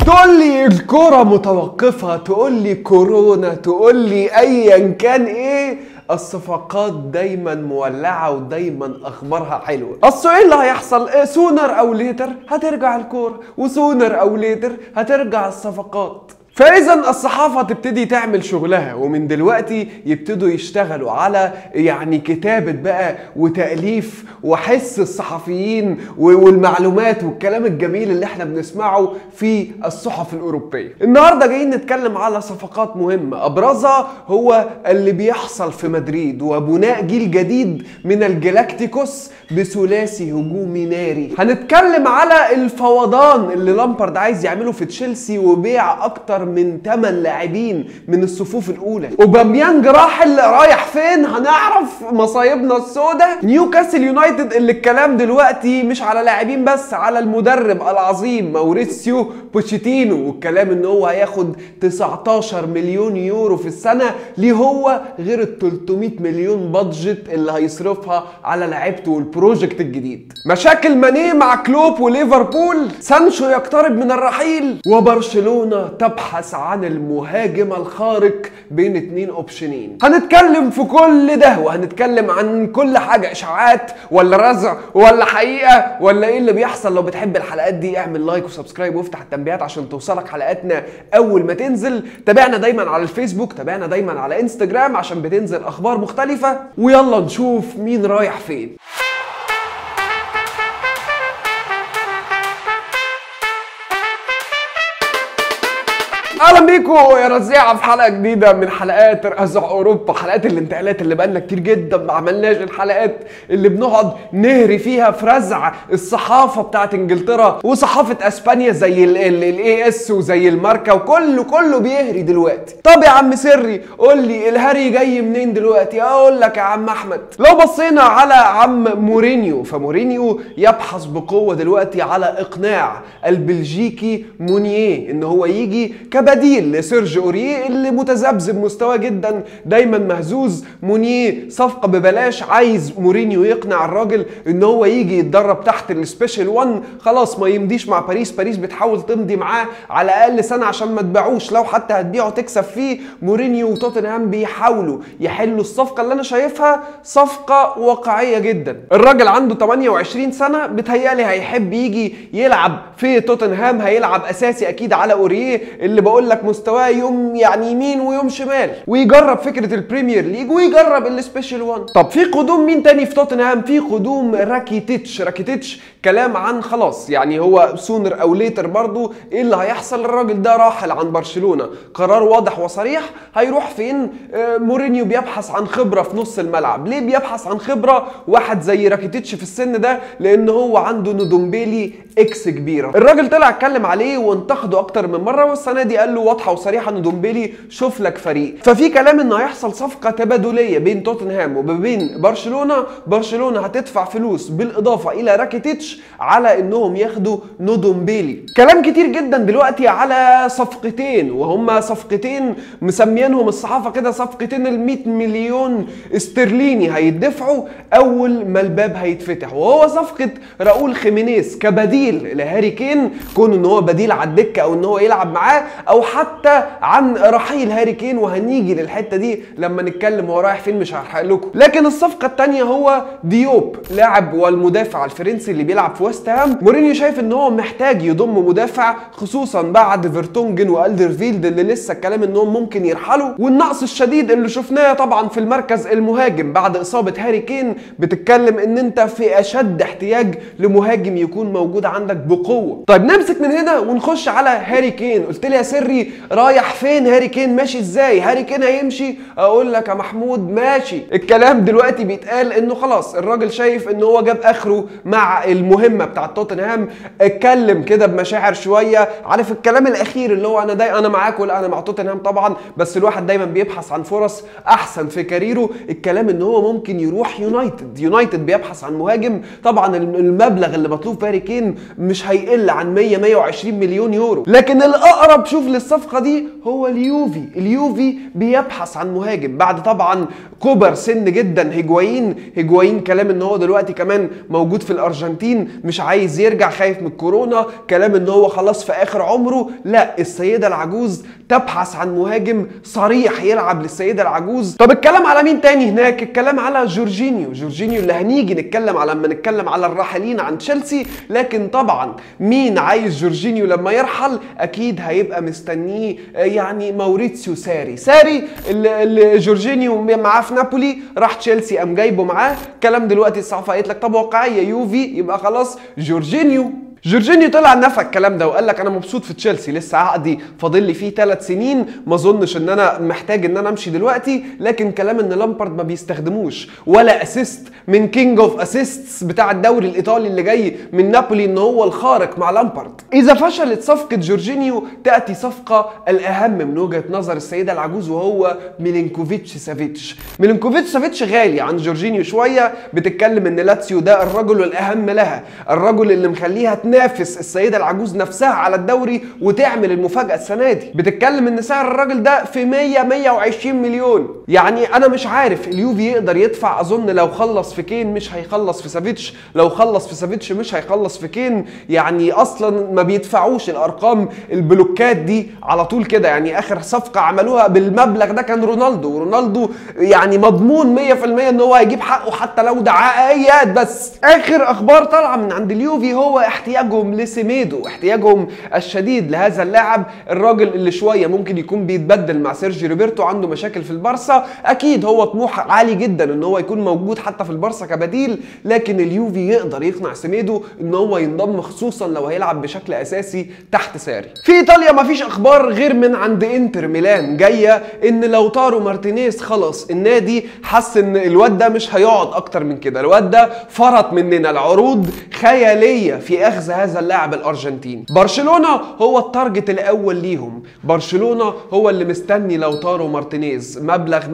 تقول لي الكرة متوقفة تقول لي كورونا تقول لي ايا كان ايه الصفقات دايما مولعة ودايما اخبارها حلوة اصل ايه اللي هيحصل إيه سونر او ليتر هترجع الكورة وسونر او ليتر هترجع الصفقات فاذا الصحافه تبتدي تعمل شغلها ومن دلوقتي يبتدوا يشتغلوا على يعني كتابه بقى وتاليف وحس الصحفيين والمعلومات والكلام الجميل اللي احنا بنسمعه في الصحف الاوروبيه. النهارده جايين نتكلم على صفقات مهمه ابرزها هو اللي بيحصل في مدريد وبناء جيل جديد من الجلاكتيكوس بثلاثي هجومي ناري. هنتكلم على الفوضان اللي لامبارد عايز يعمله في تشيلسي وبيع اكتر من 8 لاعبين من الصفوف الاولى وباميانج راحل رايح فين هنعرف مصايبنا السوداء نيوكاسل يونايتد اللي الكلام دلوقتي مش على لاعبين بس على المدرب العظيم ماوريسيو بوتشيتينو والكلام ان هو هياخد 19 مليون يورو في السنه ليه هو غير ال 300 مليون بادجت اللي هيصرفها على لعيبته والبروجكت الجديد مشاكل ماني مع كلوب وليفربول سانشو يقترب من الرحيل وبرشلونه تبحث تبحث عن المهاجم الخارق بين اتنين اوبشنين هنتكلم في كل ده وهنتكلم عن كل حاجة اشاعات ولا رزع ولا حقيقة ولا ايه اللي بيحصل لو بتحب الحلقات دي اعمل لايك وسبسكرايب وافتح التنبيهات عشان توصلك حلقاتنا اول ما تنزل تابعنا دايما على الفيسبوك تابعنا دايما على انستجرام عشان بتنزل اخبار مختلفة ويلا نشوف مين رايح فين اهلا بيكم يا رزيعه في حلقه جديده من حلقات رزع اوروبا حلقات الانتقالات اللي بقالنا كتير جدا ما عملناش الحلقات اللي بنقعد نهري فيها في رزع الصحافه بتاعت انجلترا وصحافه اسبانيا زي الاي اس وزي الماركا وكله كله بيهري دلوقتي طب يا عم سري قول لي الهري جاي منين دلوقتي اقول لك يا عم احمد لو بصينا على عم مورينيو فمورينيو يبحث بقوه دلوقتي على اقناع البلجيكي مونيه ان هو يجي كبديل لسيرج اوريه اللي متذبذب مستواه جدا دايما مهزوز مونيه صفقه ببلاش عايز مورينيو يقنع الراجل ان هو يجي يتدرب تحت السبيشال 1 خلاص ما يمديش مع باريس باريس بتحاول تمضي معاه على الاقل سنه عشان ما تبيعوش لو حتى هتبيعه تكسب فيه مورينيو وتوتنهام بيحاولوا يحلوا الصفقه اللي انا شايفها صفقه واقعيه جدا الراجل عنده 28 سنه بتهيالي هيحب يجي يلعب في توتنهام هيلعب اساسي اكيد على اوريه اللي بقول لك مستواه يوم يعني يمين ويوم شمال ويجرب فكره البريمير ليج ويجرب السبيشال 1 طب في قدوم مين تاني في توتنهام في قدوم راكيتيتش راكيتيتش كلام عن خلاص يعني هو سونر او ليتر برضو ايه اللي هيحصل الراجل ده راحل عن برشلونه قرار واضح وصريح هيروح فين آه مورينيو بيبحث عن خبره في نص الملعب ليه بيبحث عن خبره واحد زي راكيتيتش في السن ده لان هو عنده ندومبيلي اكس كبيره الراجل طلع اتكلم عليه وانتقده اكتر من مره والسنه دي قال له واضحه وصريحه ان دومبيلي شوف لك فريق ففي كلام انه هيحصل صفقه تبادليه بين توتنهام وبين برشلونه برشلونه هتدفع فلوس بالاضافه الى راكيتيتش على انهم ياخدوا نودومبيلي كلام كتير جدا دلوقتي على صفقتين وهما صفقتين مسمينهم الصحافه كده صفقتين ال 100 مليون استرليني هيدفعوا اول ما الباب هيتفتح وهو صفقه راؤول خيمينيز كبديل لهاري كين كون ان هو بديل على الدكه او ان هو يلعب معاه او حتى عن رحيل هاري كين وهنيجي للحته دي لما نتكلم هو رايح فين مش هحرق لكم لكن الصفقه الثانيه هو ديوب لاعب والمدافع الفرنسي اللي بيلعب في ويست هام مورينيو شايف ان هو محتاج يضم مدافع خصوصا بعد فيرتونجن والدرفيلد اللي لسه الكلام انهم ممكن يرحلوا والنقص الشديد اللي شفناه طبعا في المركز المهاجم بعد اصابه هاري كين بتتكلم ان انت في اشد احتياج لمهاجم يكون موجود عندك بقوه طيب نمسك من هنا ونخش على هاري كين قلت لي يا سري رايح فين هاري كين ماشي ازاي هاري كين هيمشي اقول لك يا محمود ماشي الكلام دلوقتي بيتقال انه خلاص الراجل شايف ان هو جاب اخره مع المهمه بتاعه توتنهام اتكلم كده بمشاعر شويه عارف الكلام الاخير اللي هو انا داي انا معاك ولا انا مع توتنهام طبعا بس الواحد دايما بيبحث عن فرص احسن في كاريره الكلام ان هو ممكن يروح يونايتد يونايتد بيبحث عن مهاجم طبعا المبلغ اللي مطلوب في هاري كين مش هيقل عن 100 120 مليون يورو لكن الاقرب شوف للصفقه الصفقه دي هو اليوفي اليوفي بيبحث عن مهاجم بعد طبعا كبر سن جدا هيجوايين هيجوايين كلام ان هو دلوقتي كمان موجود في الارجنتين مش عايز يرجع خايف من الكورونا كلام ان هو خلاص في اخر عمره لا السيده العجوز تبحث عن مهاجم صريح يلعب للسيده العجوز طب الكلام على مين تاني هناك الكلام على جورجينيو جورجينيو اللي هنيجي نتكلم على لما نتكلم على الراحلين عن تشيلسي لكن طبعا مين عايز جورجينيو لما يرحل اكيد هيبقى مستنيه يعني موريتسيو ساري ساري اللي, اللي جورجينيو معاه في نابولي راح تشيلسي قام جايبه معاه كلام دلوقتي الصحافه قالت لك طب واقعيه يوفي يبقى خلاص جورجينيو جورجينيو طلع نفى الكلام ده وقال لك انا مبسوط في تشيلسي لسه عقدي فاضل لي فيه ثلاث سنين ما اظنش ان انا محتاج ان انا امشي دلوقتي لكن كلام ان لامبارد ما بيستخدموش ولا اسيست من كينج اوف اسيستس بتاع الدوري الايطالي اللي جاي من نابولي ان هو الخارق مع لامبارد اذا فشلت صفقه جورجينيو تاتي صفقه الاهم من وجهه نظر السيده العجوز وهو ميلينكوفيتش سافيتش ميلينكوفيتش سافيتش غالي عن جورجينيو شويه بتتكلم ان لاتسيو ده الرجل الاهم لها الرجل اللي مخليها تنافس السيده العجوز نفسها على الدوري وتعمل المفاجاه السنه دي بتتكلم ان سعر الراجل ده في 100 120 مليون يعني انا مش عارف اليوفي يقدر يدفع اظن لو خلص في كين مش هيخلص في سافيتش لو خلص في سافيتش مش هيخلص في كين يعني اصلا ما بيدفعوش الارقام البلوكات دي على طول كده يعني اخر صفقه عملوها بالمبلغ ده كان رونالدو ورونالدو يعني مضمون 100% ان هو هيجيب حقه حتى لو ده عقايات بس اخر اخبار طالعه من عند اليوفي هو احتياجهم لسيميدو احتياجهم الشديد لهذا اللاعب الراجل اللي شويه ممكن يكون بيتبدل مع سيرجي روبرتو عنده مشاكل في البارسا اكيد هو طموح عالي جدا ان هو يكون موجود حتى في البارسا كبديل لكن اليوفي يقدر يقنع سيميدو ان هو ينضم خصوصا لو هيلعب بشكل اساسي تحت ساري في ايطاليا مفيش اخبار غير من عند انتر ميلان جايه ان لو تارو مارتينيز خلاص النادي حس ان الواد ده مش هيقعد اكتر من كده الواد ده فرط مننا العروض خياليه في اخذ هذا اللاعب الارجنتيني برشلونه هو التارجت الاول ليهم برشلونه هو اللي مستني لو تارو مارتينيز مبلغ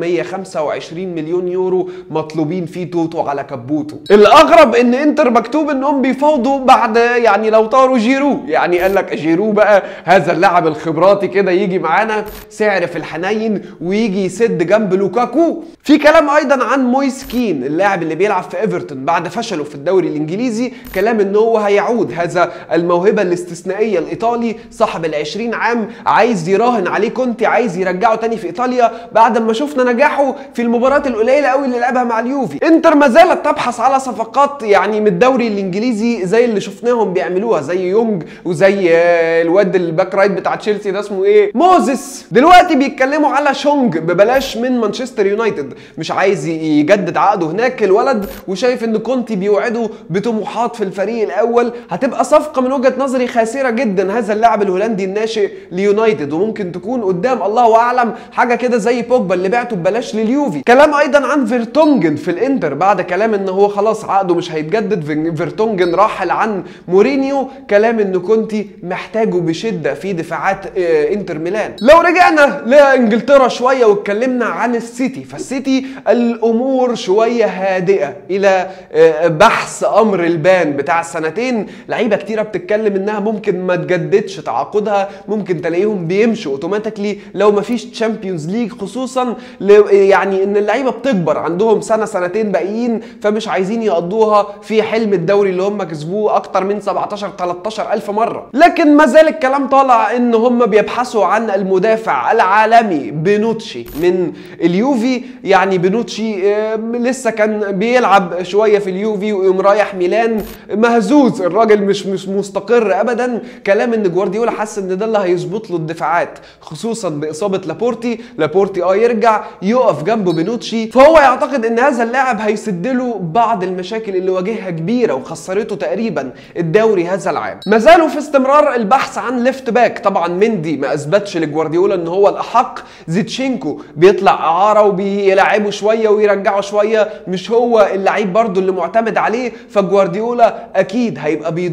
125 مليون يورو مطلوبين فيه توتو على كبوتو الاغرب ان انتر مكتوب انهم بيفاوضوا بعد يعني لو طاروا جيرو يعني قال لك جيرو بقى هذا اللاعب الخبراتي كده يجي معانا سعر في الحنين ويجي يسد جنب لوكاكو في كلام ايضا عن مويس كين اللاعب اللي بيلعب في ايفرتون بعد فشله في الدوري الانجليزي كلام ان هو هيعود هذا الموهبه الاستثنائيه الايطالي صاحب ال 20 عام عايز يراهن عليه كونتي عايز يرجعه تاني في ايطاليا بعد ما شفنا نجاحه في المباريات القليله قوي اللي لعبها مع اليوفي انتر ما زالت تبحث على صفقات يعني من الدوري الانجليزي زي اللي شفناهم بيعملوها زي يونج وزي آه، الواد الباك رايت بتاع تشيلسي ده اسمه ايه موزس دلوقتي بيتكلموا على شونج ببلاش من مانشستر يونايتد مش عايز ي- يجدد عقده هناك الولد وشايف ان كونتي بيوعده بطموحات في الفريق الاول هتبقى صفقه من وجهه نظري خاسره جدا هذا اللاعب الهولندي الناشئ ليونايتد وممكن تكون قدام الله اعلم حاجه كده زي بوجبا اللي بعته ببلاش لليوفي كلام ايضا عن فيرتونجن في الانتر بعد كلام ان هو خلاص عقده مش هيتجدد فين- فيرتونجن راحل عن مورينيو كلام ان كونتي محتاجه بشده في دفاعات آه، انتر ميلان لو رجعنا لانجلترا شويه واتكلمنا عن السيتي فالسيتي الامور شويه هادئه الى آه، بحث امر البان بتاع السنتين لعيبه كتيره بتتكلم انها ممكن ما تجددش تعاقدها ممكن تلاقيهم بيمشوا اوتوماتيكلي لو ما فيش تشامبيونز ليج خصوصا ل- يعني ان اللعيبه بتكبر عندهم سنه سنتين باقيين فمش عايزين يقضوها في حلم الدوري اللي هم كسبوه اكتر من 17 13 الف مره لكن ما زال الكلام طالع ان هم بيبحثوا عن المدافع العالمي بنوتشي من اليوفي يعني بنوتشي آه، لسه كان بيلعب شويه في اليوفي ويقوم رايح ميلان مهزوز الراجل مش مش مستقر ابدا كلام ان جوارديولا حس ان ده اللي هيظبط له الدفاعات خصوصا باصابه لابورتي لابورتي اه يرجع يقف جنبه بنوتشي فهو يعتقد ان هذا اللاعب هيسد له بعض المشاكل اللي واجهها كبيره وخسرته تقريبا الدوري هذا العام ما زالوا في استمرار البحث عن ليفت باك طبعا مندي ما اثبتش لجوارديولا ان هو الاحق زيتشينكو بيطلع اعاره وبيلعبه شويه ويرجعه شويه مش هو اللعيب برضو اللي معتمد عليه فجوارديولا اكيد هيبقى بيضم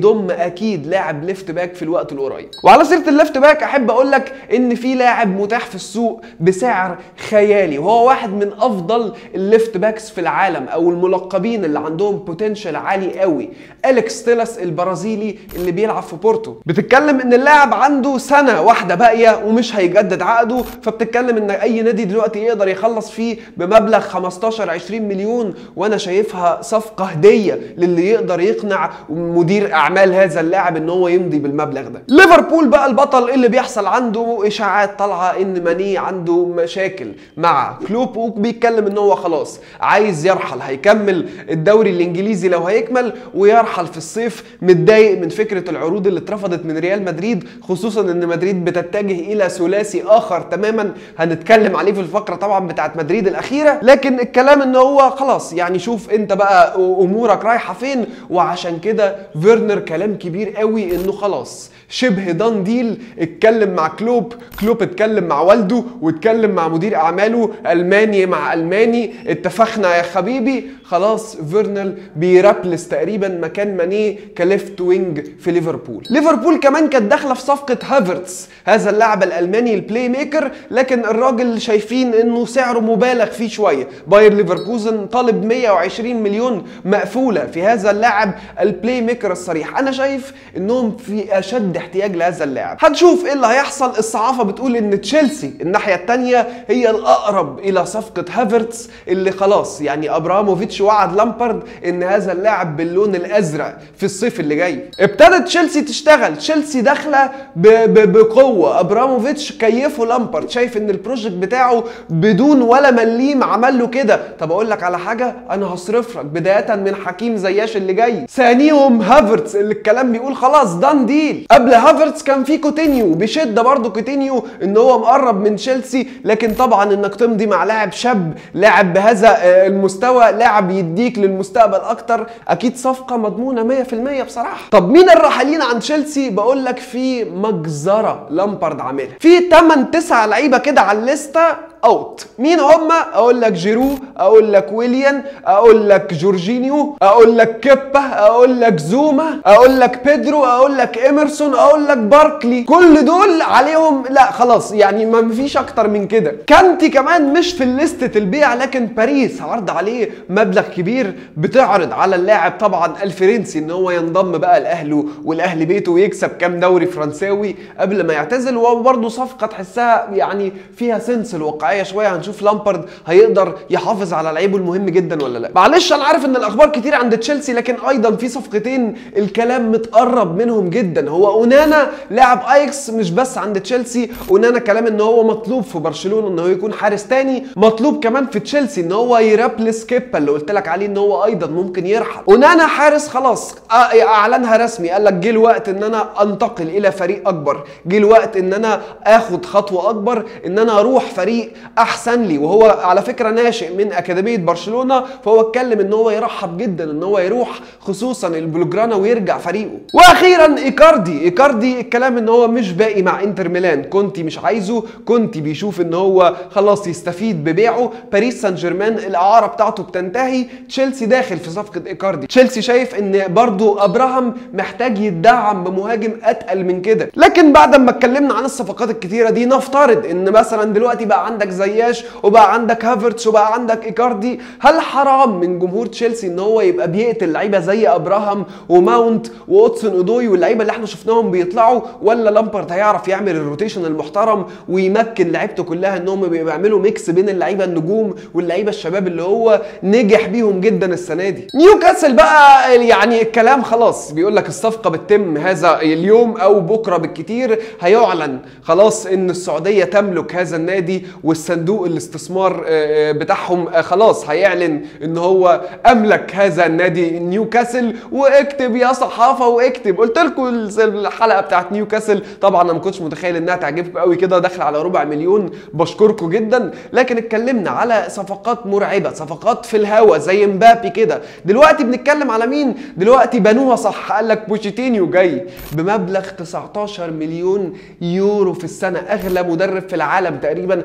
يضم اكيد لاعب ليفت باك في الوقت القريب وعلى سيره الليفت باك احب اقول لك ان في لاعب متاح في السوق بسعر خيالي وهو واحد من افضل الليفت باكس في العالم او الملقبين اللي عندهم بوتنشال عالي قوي اليكس تيلس البرازيلي اللي بيلعب في بورتو بتتكلم ان اللاعب عنده سنه واحده باقيه ومش هيجدد عقده فبتتكلم ان اي نادي دلوقتي يقدر يخلص فيه بمبلغ 15 20 مليون وانا شايفها صفقه هديه للي يقدر يقنع مدير اعمال هذا اللاعب ان هو يمضي بالمبلغ ده ليفربول بقى البطل اللي بيحصل عنده اشاعات طالعه ان ماني عنده مشاكل مع كلوب وبيتكلم ان هو خلاص عايز يرحل هيكمل الدوري الانجليزي لو هيكمل ويرحل في الصيف متضايق من فكره العروض اللي اترفضت من ريال مدريد خصوصا ان مدريد بتتجه الى ثلاثي اخر تماما هنتكلم عليه في الفقره طبعا بتاعت مدريد الاخيره لكن الكلام ان هو خلاص يعني شوف انت بقى امورك رايحه فين وعشان كده فيرنر كلام كبير قوي انه خلاص شبه دان ديل اتكلم مع كلوب كلوب اتكلم مع والده واتكلم مع مدير اعماله الماني مع الماني اتفقنا يا حبيبي خلاص فيرنل بيرابلس تقريبا مكان ماني كليفت وينج في ليفربول ليفربول كمان كانت داخله في صفقه هافرتس هذا اللاعب الالماني البلاي ميكر لكن الراجل شايفين انه سعره مبالغ فيه شويه باير ليفركوزن طالب 120 مليون مقفوله في هذا اللاعب البلاي ميكر الصريح انا شايف انهم في اشد احتياج لهذا اللاعب هنشوف ايه اللي هيحصل الصحافه بتقول ان تشيلسي الناحيه الثانيه هي الاقرب الى صفقه هافرتس اللي خلاص يعني ابراموفيتش وعد لامبارد ان هذا اللاعب باللون الازرق في الصيف اللي جاي ابتدت تشيلسي تشتغل تشيلسي داخله ب- ب- بقوه ابراموفيتش كيفه لامبارد شايف ان البروجكت بتاعه بدون ولا مليم عمل له كده طب اقول لك على حاجه انا هصرف لك بدايه من حكيم زياش اللي جاي ثانيهم هافرتس اللي الكلام بيقول خلاص دان ديل قبل هافرتس كان في كوتينيو بشده برضه كوتينيو ان هو مقرب من تشيلسي لكن طبعا انك تمضي مع لاعب شاب لاعب بهذا آه، المستوى لاعب يديك للمستقبل اكتر اكيد صفقه مضمونه 100% بصراحه طب مين الراحلين عن تشيلسي بقول لك في مجزره لامبارد عاملها في 8 9 لعيبه كده على الليسته اوت مين هم اقول لك جيرو اقول لك ويليان اقول لك جورجينيو اقول لك كيبا اقول لك زوما اقول لك بيدرو اقول لك ايمرسون اقول لك باركلي كل دول عليهم لا خلاص يعني ما فيش اكتر من كده كانتي كمان مش في لستة البيع لكن باريس عرض عليه مبلغ كبير بتعرض على اللاعب طبعا الفرنسي ان هو ينضم بقى لاهله والاهل بيته ويكسب كام دوري فرنساوي قبل ما يعتزل وبرضه صفقه تحسها يعني فيها سنس الواقعيه شويه هنشوف لامبارد هيقدر يحافظ على لعيبه المهم جدا ولا لا معلش انا عارف ان الاخبار كتير عند تشيلسي لكن ايضا في صفقتين الكلام متقرب منهم جدا هو اونانا لاعب ايكس مش بس عند تشيلسي اونانا كلام ان هو مطلوب في برشلونه ان هو يكون حارس تاني مطلوب كمان في تشيلسي ان هو يرابلس كيبا اللي قلت لك عليه ان هو ايضا ممكن يرحل اونانا حارس خلاص آه، اعلنها رسمي قال لك جه الوقت ان انا انتقل الى فريق اكبر جه الوقت ان انا اخد خطوه اكبر ان انا اروح فريق احسن لي وهو على فكره ناشئ من اكاديميه برشلونه فهو اتكلم ان هو يرحب جدا ان هو يروح خصوصا البلوجرانا ويرجع فريقه واخيرا ايكاردي ايكاردي الكلام ان هو مش باقي مع انتر ميلان كونتي مش عايزه كونتي بيشوف ان هو خلاص يستفيد ببيعه باريس سان جيرمان الاعاره بتاعته بتنتهي تشيلسي داخل في صفقه ايكاردي تشيلسي شايف ان برضو ابراهام محتاج يدعم بمهاجم اتقل من كده لكن بعد ما اتكلمنا عن الصفقات الكتيره دي نفترض ان مثلا دلوقتي بقى عندك زياش وبقى عندك هافرتس وبقى عندك ايكاردي هل حرام من جمهور تشيلسي ان هو يبقى بيقتل لعيبه زي ابراهام وماونت واوتسون اودوي واللعيبه اللي احنا شفناهم بيطلعوا ولا لامبارد هيعرف يعمل الروتيشن المحترم ويمكن لعيبته كلها انهم بيعملوا ميكس بين اللعيبه النجوم واللعيبه الشباب اللي هو نجح بيهم جدا السنه دي نيوكاسل بقى يعني الكلام خلاص بيقول لك الصفقه بتتم هذا اليوم او بكره بالكتير هيعلن خلاص ان السعوديه تملك هذا النادي والصندوق الاستثمار آه، آه، بتاعهم آه، خلاص هيعلن ان هو املك هذا النادي نيوكاسل واكتب يا صحافه واكتب قلت لكم الحلقه بتاعت نيوكاسل طبعا انا ما كنتش متخيل انها تعجبكم قوي كده داخله على ربع مليون بشكركم جدا لكن اتكلمنا على صفقات مرعبه صفقات في الهوا زي مبابي كده دلوقتي بنتكلم على مين دلوقتي بنوها صح قال لك بوشيتينيو جاي بمبلغ 19 مليون يورو في السنه اغلى مدرب في العالم تقريبا هيو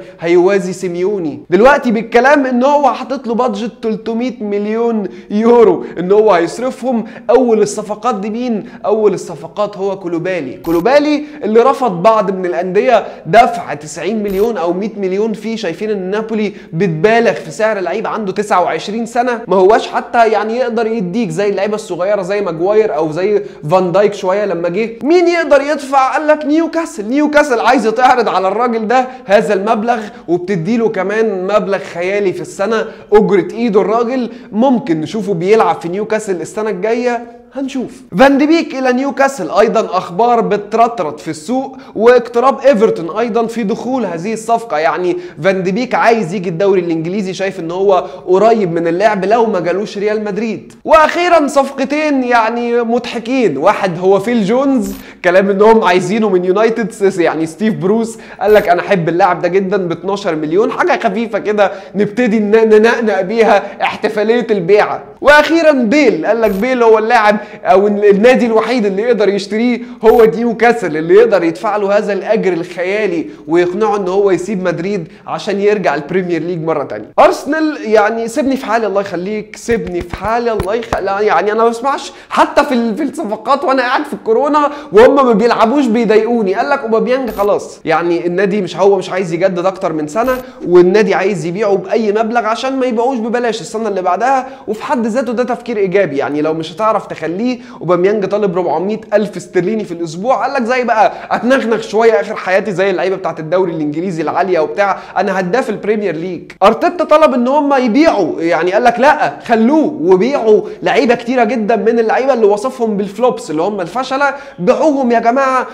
يوازي سيميوني دلوقتي بالكلام ان هو حاطط له بادجت 300 مليون يورو ان هو هيصرفهم اول الصفقات دي مين اول الصفقات هو كولوبالي كولوبالي اللي رفض بعض من الانديه دفع 90 مليون او 100 مليون فيه شايفين ان نابولي بتبالغ في سعر لعيب عنده 29 سنه ما هواش حتى يعني يقدر يديك زي اللعيبه الصغيره زي ماجواير او زي فان دايك شويه لما جه مين يقدر يدفع قال لك نيوكاسل نيوكاسل عايزه تعرض على الراجل ده هذا المبلغ وبتديله كمان مبلغ خيالي في السنه اجره ايده الراجل ممكن نشوفه بيلعب في نيوكاسل السنه الجايه هنشوف فان دي بيك الى نيوكاسل ايضا اخبار بترطرط في السوق واقتراب ايفرتون ايضا في دخول هذه الصفقه يعني فان دي بيك عايز يجي الدوري الانجليزي شايف ان هو قريب من اللعب لو ما جالوش ريال مدريد واخيرا صفقتين يعني مضحكين واحد هو فيل جونز كلام انهم عايزينه من يونايتد يعني ستيف بروس قال لك انا احب اللاعب ده جدا ب 12 مليون حاجه خفيفه كده نبتدي ننقنق بيها احتفاليه البيعه واخيرا بيل قال لك بيل هو اللاعب او النادي الوحيد اللي يقدر يشتريه هو نيوكاسل اللي يقدر يدفع له هذا الاجر الخيالي ويقنعه ان هو يسيب مدريد عشان يرجع البريمير ليج مره تانية ارسنال يعني سيبني في حالي الله يخليك سيبني في حالي الله يخليك يعني انا ما بسمعش حتى في في الصفقات وانا قاعد في الكورونا وهم ما بيلعبوش بيضايقوني قال لك اوباميانج خلاص يعني النادي مش هو مش عايز يجدد اكتر من سنه والنادي عايز يبيعه باي مبلغ عشان ما يبيعوش ببلاش السنه اللي بعدها وفي حد ذاته ده تفكير ايجابي يعني لو مش هتعرف تخليه اوباميانج طالب 400 الف استرليني في الاسبوع قال لك زي بقى اتنغنغ شويه اخر حياتي زي اللعيبه بتاعت الدوري الانجليزي العاليه وبتاع انا هداف البريمير ليج ارتيتا طلب ان هم يبيعوا يعني قال لك لا خلوه وبيعوا لعيبه كتيره جدا من اللعيبه اللي وصفهم بالفلوبس اللي هم الفشله بيعوهم يا جماعه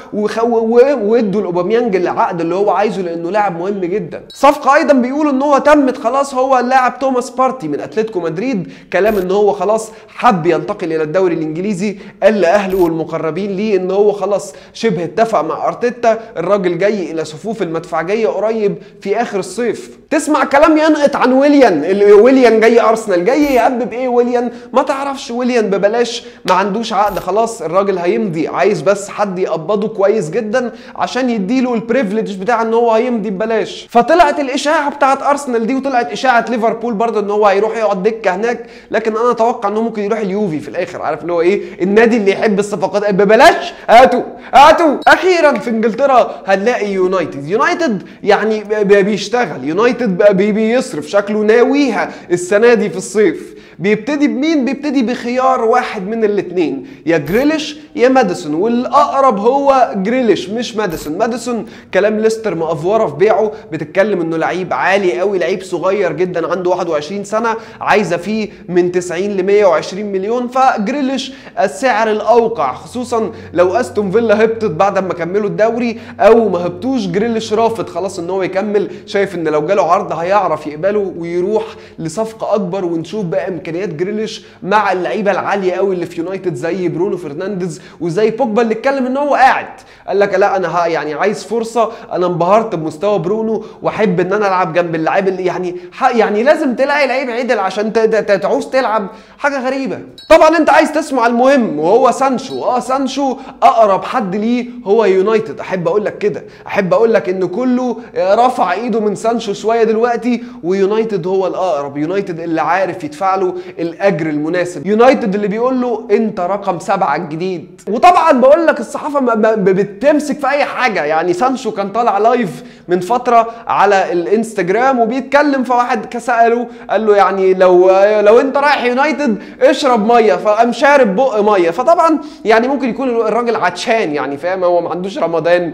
وادوا لاوباميانج العقد اللي هو عايزه لانه لاعب مهم جدا صفقه ايضا بيقولوا ان هو تمت خلاص هو اللاعب توماس بارتي من اتلتيكو مدريد كلام ان هو خلاص حب ينتقل الى الدوري الانجليزي قال لاهله والمقربين ليه ان هو خلاص شبه اتفق مع ارتيتا الراجل جاي الى صفوف المدفعجيه قريب في اخر الصيف تسمع كلام ينقط عن ويليان ويليان جاي ارسنال جاي يهبب ايه ويليان ما تعرفش ويليان ببلاش ما عندوش عقد خلاص الراجل هيمضي عايز بس حد يقبضه كويس جدا عشان يديله البريفليج بتاع ان هو هيمضي ببلاش فطلعت الاشاعه بتاعت ارسنال دي وطلعت اشاعه ليفربول برضه ان هو هيروح يقعد دكه هناك لكن انا اتوقع انه ممكن يروح اليوفي في الاخر عارف اللي هو ايه النادي اللي يحب الصفقات ببلاش هاتوا هاتوا اخيرا في انجلترا هنلاقي يونايتد يونايتد يعني بيشتغل يونايتد بيصرف شكله ناويها السنه دي في الصيف بيبتدي بمين بيبتدي بخيار واحد من الاثنين يا جريليش يا ماديسون والاقرب هو جريليش مش ماديسون ماديسون كلام ليستر مأفوره في بيعه بتتكلم انه لعيب عالي قوي لعيب صغير جدا عنده 21 سنه عايزه فيه من 90 ل 120 مليون فجريليش السعر الاوقع خصوصا لو استون فيلا هبطت بعد ما كملوا الدوري او ما هبطوش جريليش رافض خلاص ان هو يكمل شايف ان لو جاله عرض هيعرف يقبله ويروح لصفقه اكبر ونشوف بقى امكانيات جريليش مع اللعيبه العاليه قوي اللي في يونايتد زي برونو فرنانديز وزي بوجبا اللي اتكلم ان هو قاعد قال لك لا انا يعني عايز فرصه انا انبهرت بمستوى برونو واحب ان انا العب جنب اللاعب اللي يعني يعني لازم تلاقي لعيب عدل عشان تعوز تلعب حاجه غريبه طبعا انت عايز تسمع المهم وهو سانشو اه سانشو اقرب حد ليه هو يونايتد احب اقول لك كده احب اقول لك ان كله رفع ايده من سانشو شويه دلوقتي ويونايتد هو الاقرب يونايتد اللي عارف يدفع له الاجر المناسب يونايتد اللي بيقول له انت رقم سبعة الجديد وطبعا بقول لك الصحافه ما بتمسك في اي حاجه يعني سانشو كان طالع لايف من فتره على الانستجرام وبيتكلم فواحد ساله قال له يعني لو لو انت رايح يونايتد اشرب ميه فقام شارب بق ميه فطبعا يعني ممكن يكون الراجل عطشان يعني فاهم هو ما عندوش رمضان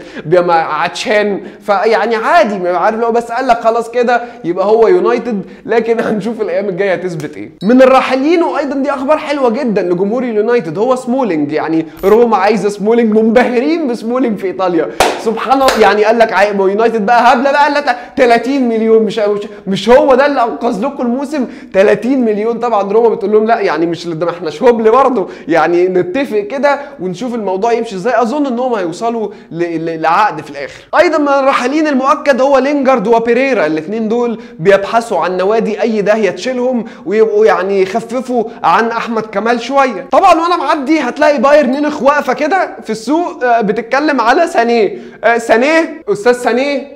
عطشان فيعني عادي عارف لو بس قال لك خلاص كده يبقى هو يونايتد لكن هنشوف الايام الجايه هتثبت ايه من الراحلين وايضا دي اخبار حلوه جدا لجمهور اليونايتد هو سمولينج يعني روما عايزه سمولينج منبهرين بسمولينج في ايطاليا سبحان الله يعني قال لك يونايتد بقى هبله بقى قال لك 30 مليون مش مش هو ده اللي انقذ لكم الموسم 30 مليون طبعا روما بتقول لهم لا يعني مش ما احنا شوبل برضه يعني نتفق كده ونشوف الموضوع يمشي ازاي اظن انهم هيوصلوا لعقد في الاخر ايضا من الراحلين المؤكد هو لينجارد وبيريرا الاثنين دول بيبحثوا عن نوادي اي داهيه تشيلهم ويبقوا يعني يخففوا عن احمد كمال شويه طبعا وانا معدي هتلاقي بايرن ميونخ واقفه كده في السوق بتتكلم على سانيه سانيه استاذ سانيه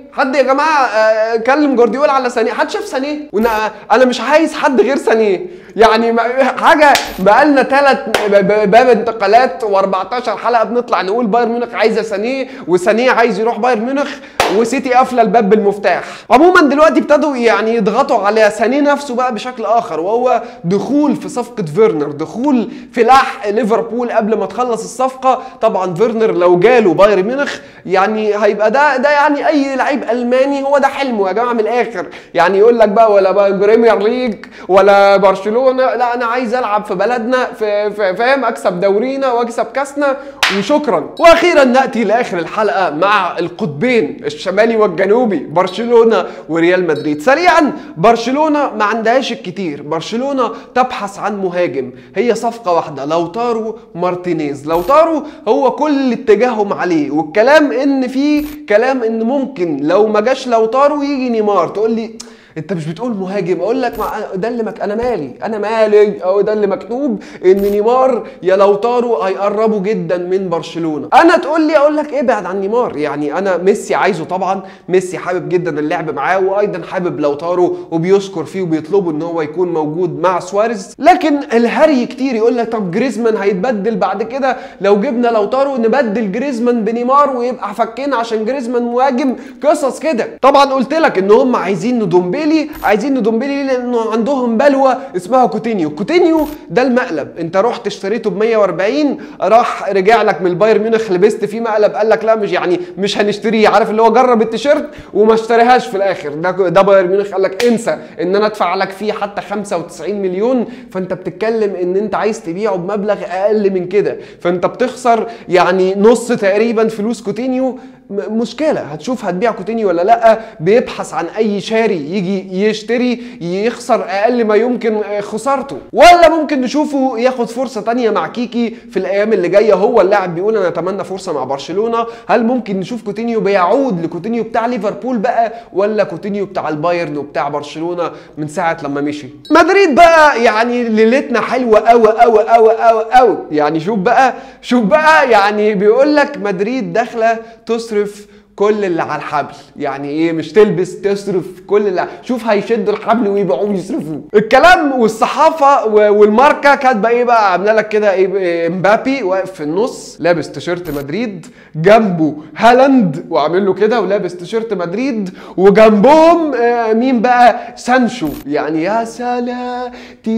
حد يا جماعه آه، كلم جوارديولا على سانيه حد شاف سانيه وانا انا مش عايز حد غير سانيه يعني ما- حاجه بقالنا ثلاث باب انتقالات و14 حلقه بنطلع نقول بايرن ميونخ عايزه سانيه وسانيه عايز يروح بايرن ميونخ وسيتي قافله الباب بالمفتاح عموما دلوقتي ابتدوا يعني يضغطوا على سانيه نفسه بقى بشكل اخر وهو دخول في صفقه فيرنر دخول في لح ليفربول قبل ما تخلص الصفقه طبعا فيرنر لو جاله بايرن ميونخ يعني هيبقى ده ده يعني اي لعيب الماني هو ده حلمه يا جماعه من الاخر يعني يقول لك بقى ولا بقى بريمير ليج ولا برشلونه لا انا عايز العب في بلدنا في, في فاهم اكسب دورينا واكسب كاسنا وشكرا واخيرا ناتي لاخر الحلقه مع القطبين الشمالي والجنوبي برشلونه وريال مدريد سريعا برشلونه ما عندهاش الكتير برشلونه تبحث عن مهاجم هي صفقه واحده لوتارو مارتينيز لوتارو هو كل اتجاههم عليه والكلام ان في كلام ان ممكن لو ما جاش لوتارو يجي نيمار تقول لي انت مش بتقول مهاجم اقول لك ما ده اللي مك... انا مالي انا مالي او ده اللي مكتوب ان نيمار يا لوتارو هيقربوا جدا من برشلونه انا تقول لي اقول لك ابعد عن نيمار يعني انا ميسي عايزه طبعا ميسي حابب جدا اللعب معاه وايضا حابب لوتارو وبيشكر فيه وبيطلبه ان هو يكون موجود مع سواريز لكن الهري كتير يقول لك طب جريزمان هيتبدل بعد كده لو جبنا لوتارو نبدل جريزمان بنيمار ويبقى فكينا عشان جريزمان مهاجم قصص كده طبعا قلت لك ان هم عايزين دومبيلي عايزين دومبيلي ليه؟ لانه عندهم بلوه اسمها كوتينيو كوتينيو ده المقلب انت رحت اشتريته ب 140 راح رجع لك من البايرن ميونخ لبست فيه مقلب قال لك لا مش يعني مش هنشتريه عارف اللي هو جرب التيشيرت وما اشتريهاش في الاخر ده ده بايرن ميونخ قال لك انسى ان انا ادفع لك فيه حتى 95 مليون فانت بتتكلم ان انت عايز تبيعه بمبلغ اقل من كده فانت بتخسر يعني نص تقريبا فلوس كوتينيو م- مشكله هتشوف هتبيع كوتينيو ولا لا بيبحث عن اي شاري يجي يشتري يخسر اقل ما يمكن آه، خسارته ولا ممكن نشوفه ياخد فرصه تانية مع كيكي في الايام اللي جايه هو اللاعب بيقول انا اتمنى فرصه مع برشلونه هل ممكن نشوف كوتينيو بيعود لكوتينيو بتاع ليفربول بقى ولا كوتينيو بتاع البايرن وبتاع برشلونه من ساعه لما مشي مدريد بقى يعني ليلتنا حلوه قوي قوي قوي قوي قوي يعني شوف بقى شوف بقى يعني بيقول لك مدريد داخله تصرف كل اللي على الحبل يعني ايه مش تلبس تصرف كل اللي شوف هيشدوا الحبل ويبيعوه يصرفوه الكلام والصحافه و- والماركه كاتبه ايه بقى عامله لك كده ايه إيه، امبابي واقف في النص لابس تيشيرت مدريد جنبه هالاند وعامل له كده ولابس تيشيرت مدريد وجنبهم آه، مين بقى سانشو يعني يا سلام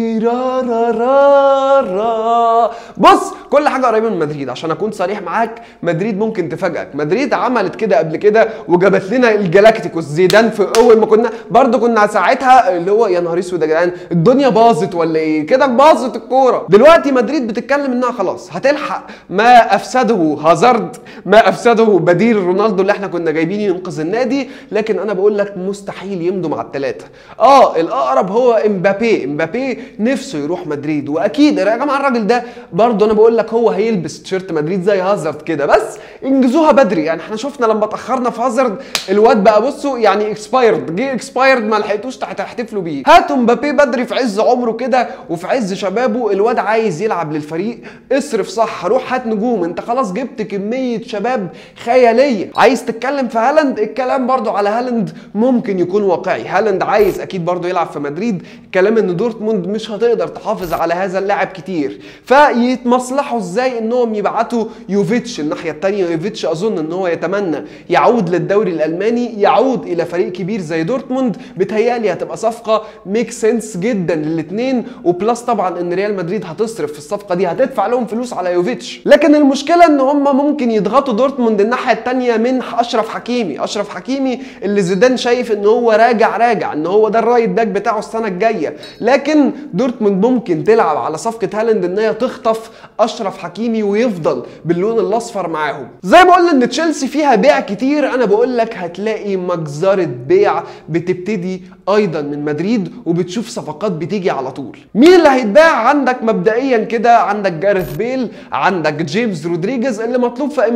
تيرارارارا بص كل حاجه قريبه من مدريد عشان اكون صريح معاك مدريد ممكن تفاجئك مدريد عملت كده قبل كده وجابت لنا الجلاكتيكوس زيدان في اول ما كنا برضو كنا ساعتها اللي هو يا نهار اسود يا جدعان الدنيا باظت ولا ايه كده باظت الكوره دلوقتي مدريد بتتكلم انها خلاص هتلحق ما افسده هازارد ما افسده بديل رونالدو اللي احنا كنا جايبين ينقذ النادي لكن انا بقول لك مستحيل يمضوا مع الثلاثه اه الاقرب هو امبابي امبابي نفسه يروح مدريد واكيد يا جماعه الراجل ده برضه انا بقول لك هو هيلبس تيشيرت مدريد زي هازارد كده بس انجزوها بدري يعني احنا شفنا لما اتاخرنا في هازارد الواد بقى بصوا يعني اكسبايرد جه اكسبايرد ما لحقتوش تحتفلوا بيه هاتوا مبابي بدري في عز عمره كده وفي عز شبابه الواد عايز يلعب للفريق اصرف صح روح هات نجوم انت خلاص جبت كميه شباب خياليه عايز تتكلم في هالاند الكلام برضو على هالاند ممكن يكون واقعي هالاند عايز اكيد برضو يلعب في مدريد كلام ان دورتموند مش هتقدر تحافظ على هذا اللاعب كتير فيتمصلحوا ازاي انهم يبعتوا يوفيتش الناحيه الثانيه يوفيتش اظن ان هو يتمنى يعود للدوري الالماني يعود الى فريق كبير زي دورتموند بتهيالي هتبقى صفقه ميك سنس جدا للاثنين وبلس طبعا ان ريال مدريد هتصرف في الصفقه دي هتدفع لهم فلوس على يوفيتش لكن المشكله ان هم ممكن يضغطوا دورتموند الناحيه الثانيه من اشرف حكيمي اشرف حكيمي اللي زيدان شايف ان هو راجع راجع ان هو ده الرايت باك بتاعه السنه الجايه لكن دورتموند ممكن تلعب على صفقه هالاند ان هي تخطف اشرف حكيمي ويفضل باللون الاصفر معاهم زي ما قلنا ان تشيلسي فيها بيع كتير انا بقول لك هتلاقي مجزره بيع بتبتدي ايضا من مدريد وبتشوف صفقات بتيجي على طول مين اللي هيتباع عندك مبدئيا كده عندك جارث بيل عندك جيمس رودريجيز اللي مطلوب في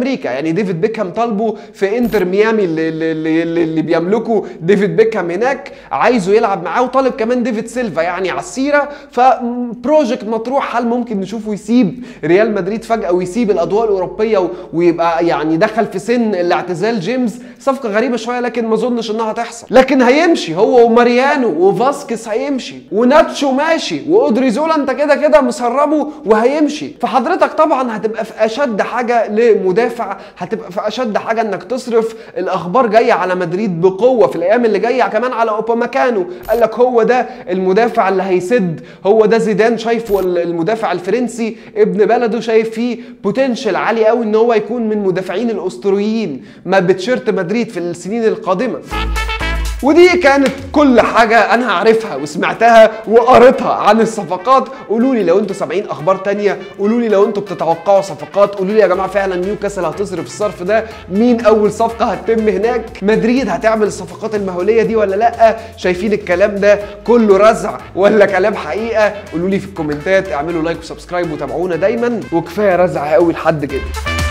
امريكا يعني ديفيد بيكهام طالبه في انتر ميامي اللي, اللي, اللي, اللي بيملكه ديفيد بيكهام هناك عايزه يلعب معاه وطالب كمان ديفيد سيلفا يعني على السيره فبروجكت مطروح هل ممكن نشوفه يسيب ريال مدريد فجاه ويسيب الاضواء الاوروبيه ويبقى يعني دخل في سن الاعتزال جيمس صفقه غريبه شويه لكن ما اظنش انها تحصل لكن هيمشي هو وماريانو وفاسكس هيمشي وناتشو ماشي واودريزولا انت كده كده مسربه وهيمشي فحضرتك طبعا هتبقى في اشد حاجه لمدافع هتبقى في اشد حاجه انك تصرف الاخبار جايه على مدريد بقوه في الايام اللي جايه كمان على اوبامكانو قال لك هو ده المدافع اللي هيسد هو ده زيدان شايفه المدافع الفرنسي ابن بلده شايف فيه بوتنشال عالي قوي ان هو يكون من مدافعين الاسطوريين ما بتشيرت مدريد في السنين القادمه ودي كانت كل حاجة أنا عارفها وسمعتها وقريتها عن الصفقات قولوا لي لو أنتوا سامعين أخبار تانية قولوا لي لو أنتوا بتتوقعوا صفقات قولوا لي يا جماعة فعلا نيوكاسل هتصرف الصرف ده مين أول صفقة هتتم هناك مدريد هتعمل الصفقات المهولية دي ولا لأ شايفين الكلام ده كله رزع ولا كلام حقيقة قولوا لي في الكومنتات اعملوا لايك وسبسكرايب وتابعونا دايما وكفاية رزع قوي لحد كده